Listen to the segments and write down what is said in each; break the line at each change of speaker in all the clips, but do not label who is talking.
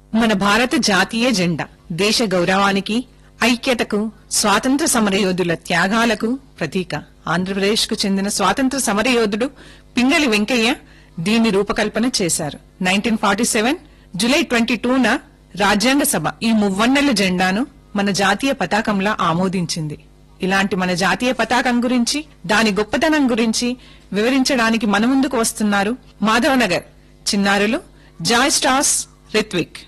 మన భారత జాతీయ జెండా దేశ గౌరవానికి ఐక్యతకు స్వాతంత్ర సమరయోధుల త్యాగాలకు ప్రతీక ఆంధ్రప్రదేశ్ కు చెందిన స్వాతంత్ర సమరయోధుడు పింగళి వెంకయ్య దీని రూపకల్పన చేశారు nineteen forty seven July twenty టూన రాజ్యాంగ సభ ఈ మువ్వన్నెల జెండాను మన జాతీయ పతాకంలా ఆమోదించింది ఇలాంటి మన జాతీయ పతాకం గురించి దాని గొప్పతనం గురించి వివరించడానికి మన ముందుకు వస్తున్నారు మాధవనగర్ చిన్నారులు జాయ్ స్టార్స్ రిత్విక్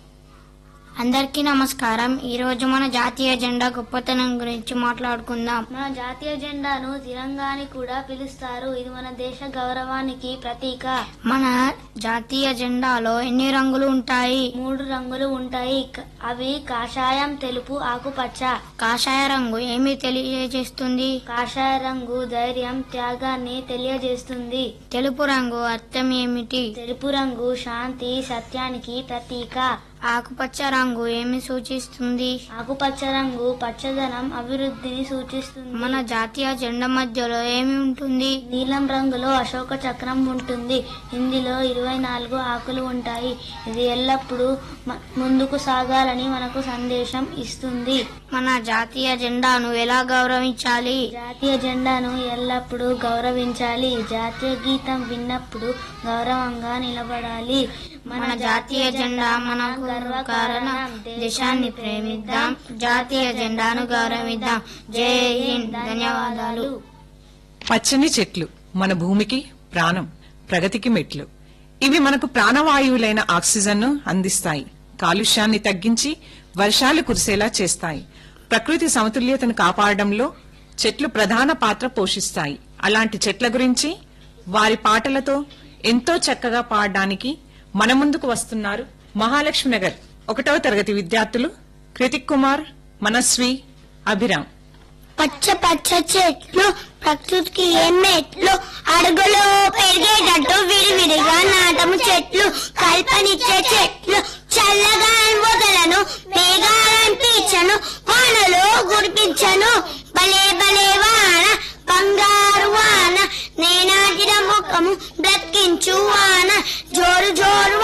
అందరికీ నమస్కారం ఈ రోజు మన జాతీయ జెండా గొప్పతనం గురించి మాట్లాడుకుందాం
మన జాతీయ జెండాను తిరంగాని కూడా పిలుస్తారు ఇది మన దేశ గౌరవానికి ప్రతీక
మన జాతీయ జెండాలో ఎన్ని రంగులు ఉంటాయి
మూడు రంగులు ఉంటాయి క- అవి కాషాయం తెలుపు ఆకుపచ్చ
కాషాయ రంగు ఏమి తెలియజేస్తుంది
కాషాయ రంగు ధైర్యం త్యాగాన్ని తెలియజేస్తుంది
తెలుపు రంగు అర్థం ఏమిటి
తెలుపు రంగు శాంతి సత్యానికి ప్రతీక
ఆకుపచ్చ రంగు ఏమి సూచిస్తుంది
ఆకుపచ్చ రంగు పచ్చదనం అభివృద్ధిని సూచిస్తుంది
మన జాతీయ జెండా మధ్యలో ఏమి ఉంటుంది
నీలం రంగులో అశోక చక్రం ఉంటుంది ఇందులో ఇరవై నాలుగు ఆకులు ఉంటాయి ఇది ఎల్లప్పుడూ మ- ముందుకు సాగాలని మనకు సందేశం ఇస్తుంది
మన జాతీయ జెండాను ఎలా గౌరవించాలి
జాతీయ జెండాను ఎల్లప్పుడూ గౌరవించాలి జాతీయ గీతం విన్నప్పుడు గౌరవంగా నిలబడాలి
మన జాతీయ జెండా మనకు కారణం దేశాన్ని ప్రేమిద్దాం జాతీయ జెండాను గౌరవిద్దాం జై హింద్ ధన్యవాదాలు
పచ్చని చెట్లు మన భూమికి ప్రాణం ప్రగతికి మెట్లు ఇవి మనకు ప్రాణవాయువులైన ఆక్సిజన్ను అందిస్తాయి కాలుష్యాన్ని తగ్గించి వర్షాలు కురిసేలా చేస్తాయి ప్రకృతి సమతుల్యతను కాపాడడంలో చెట్లు ప్రధాన పాత్ర పోషిస్తాయి అలాంటి చెట్ల గురించి వారి పాటలతో ఎంతో చక్కగా పాడడానికి మన ముందుకు వస్తున్నారు మహాలక్ష్మి నగర్ ఒకటవ తరగతి విద్యార్థులు కృతిక్ కుమార్ మనస్వి అభిరామ్
పచ్చ పచ్చ చెట్లు ప్రకృతికి ఏం మెట్లు అడుగులో పెరిగేటట్టు విడివిడిగా నాటము చెట్లు కల్పనిచ్చే చెట్లు చల్లగా వదలను మేఘాలనిపించను వానలో గురిపించను భలే భలే వాన బంగారు వాన నేనాటిన ముఖము బ్రతికించు వాన జోరు జోరు